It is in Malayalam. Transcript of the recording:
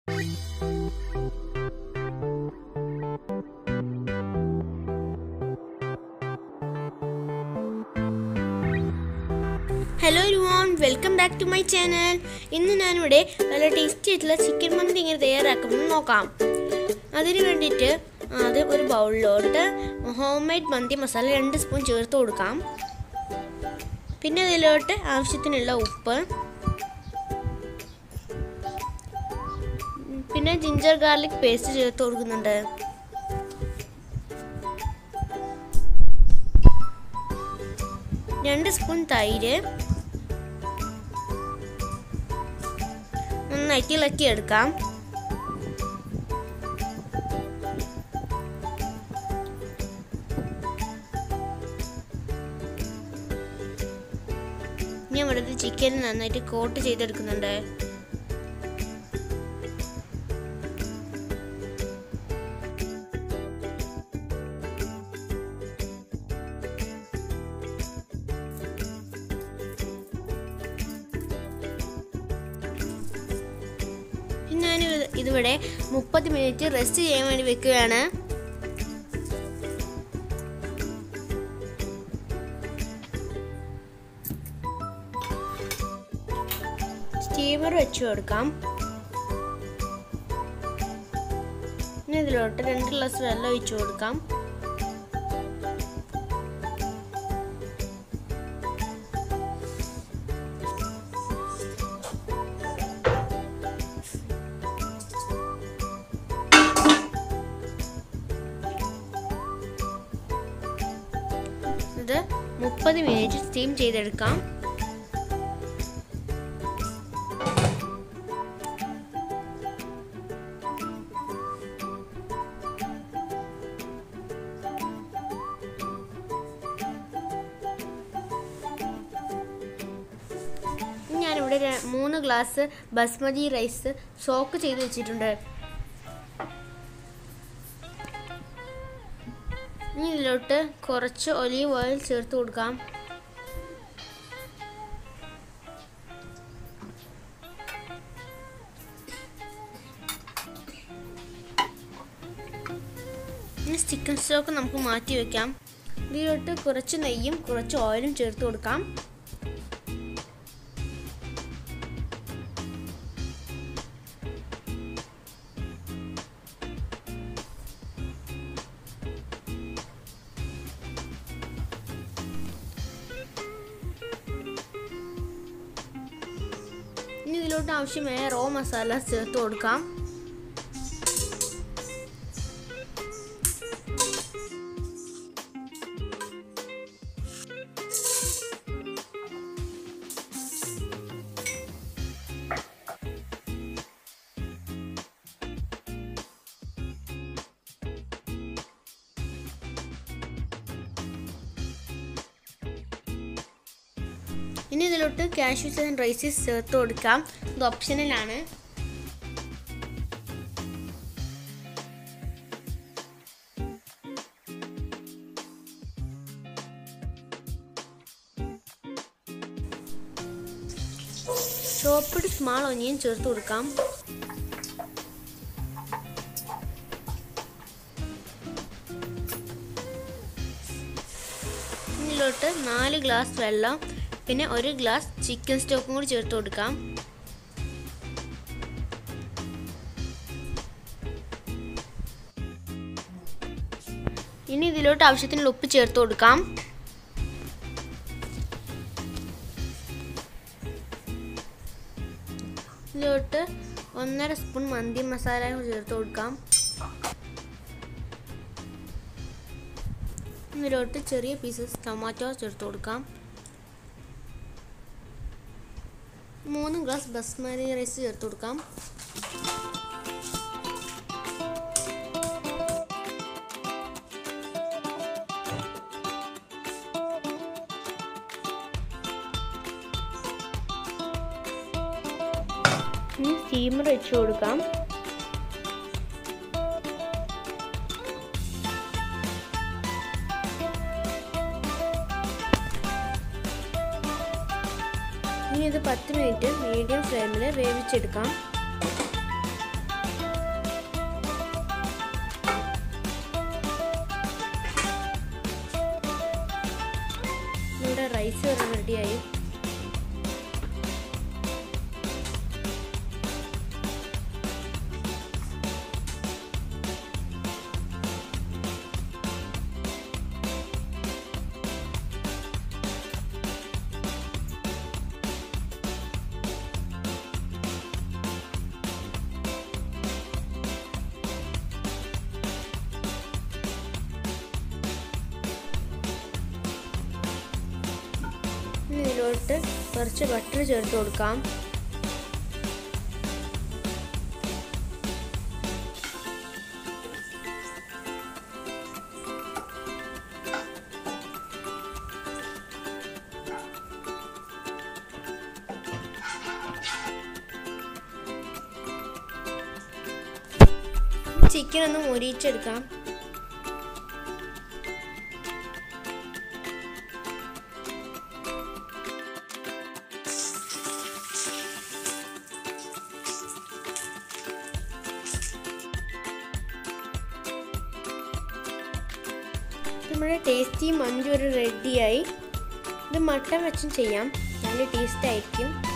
hello everyone welcome back to my channel ഇന്ന് ഞാനിവിടെ നല്ല ടേസ്റ്റി ആയിട്ടുള്ള ചിക്കൻ മന്തി എങ്ങനെ തയ്യാറാക്കുമെന്ന് നോക്കാം അതിന് വേണ്ടിയിട്ട് ആദ്യം ഒരു ബൗളിലോട്ട് ഹോം മെയ്ഡ് മന്തി മസാല രണ്ട് സ്പൂൺ ചേർത്ത് കൊടുക്കാം പിന്നെ അതിലോട്ട് ആവശ്യത്തിനുള്ള ഉപ്പ് പിന്നെ ജിഞ്ചർ ഗാർലിക് പേസ്റ്റ് ചേർത്ത് കൊടുക്കുന്നുണ്ട് രണ്ട് സ്പൂൺ തൈര് നന്നായിട്ട് ഇളക്കി എടുക്കാം ഞാൻ ഇവിടെ ചിക്കൻ നന്നായിട്ട് കോട്ട് ചെയ്തെടുക്കുന്നുണ്ട് ഞാൻ ഇതിവിടെ മുപ്പത് മിനിറ്റ് റെസ്റ്റ് ചെയ്യാൻ വേണ്ടി വെക്കുകയാണ് സ്റ്റീമർ വെച്ച് കൊടുക്കാം ഇനി ഇതിലോട്ട് രണ്ട് ഗ്ലാസ് വെള്ളം ഒഴിച്ചു കൊടുക്കാം ഇത് മുപ്പത് മിനിറ്റ് സ്റ്റീം ചെയ്തെടുക്കാം ഞാനിവിടെ ര- മൂന്ന് ഗ്ലാസ് ബസ്മതി റൈസ് സോക്ക് ചെയ്ത് വെച്ചിട്ടുണ്ട് ഇനി ഇതിലോട്ട് കുറച്ച് ഒലീവ് ഓയിൽ ചേർത്ത് കൊടുക്കാം ഇനി ചിക്കൻ സ്റ്റോക്ക് നമുക്ക് മാറ്റി വെക്കാം ഇതിലോട്ട് കുറച്ച് നെയ്യും കുറച്ച് ഓയിലും ചേർത്ത് കൊടുക്കാം ഇനി ഇതിലോട്ട് ആവശ്യമായ റോ മസാല ചേർത്ത് കൊടുക്കാം ഇനി ഇതിലോട്ട് കാഷ്യൂസ് ആൻഡ് റൈസസ് ചേർത്ത് കൊടുക്കാം ഇത് ഓപ്ഷണലാണ് ചോപ്പിഡ് സ്മാൾ ഒനിയൻ ചേർത്ത് കൊടുക്കാം ഇതിലോട്ട് നാല് ഗ്ലാസ് വെള്ളം പിന്നെ ഒരു ഗ്ലാസ് ചിക്കൻ സ്റ്റോക്കും കൂടി ചേർത്ത് കൊടുക്കാം ഇനി ഇതിലോട്ട് ആവശ്യത്തിനുള്ള ഉപ്പ് ചേർത്ത് കൊടുക്കാം ഇതിലോട്ട് ഒന്നര സ്പൂൺ മന്തി മസാല ചേർത്ത് കൊടുക്കാം ഇതിലോട്ട് ചെറിയ പീസസ് ടൊമാറ്റോ ചേർത്ത് കൊടുക്കാം മൂന്ന് ഗ്ലാസ് ബസ്മതി റൈസ് ചേർത്ത് കൊടുക്കാം ഇനി സ്റ്റീമർ വെച്ച് കൊടുക്കാം ഇനി ഇത് പത്ത് മിനിറ്റ് മീഡിയം ഫ്ലെയിമിൽ വേവിച്ചെടുക്കാം റെഡിയായി ഇനി ഇതിലോട്ട് കുറച്ച് ബട്ടർ ചേർത്ത് കൊടുക്കാം ചിക്കൻ ഒന്ന് മൊരിച്ചെടുക്കാം നമ്മുടെ ടേസ്റ്റി മഞ്ചൂരി റെഡിയായി ഇത് മട്ടൻ വെച്ചും ചെയ്യാം നല്ല ടേസ്റ്റ് ആയിരിക്കും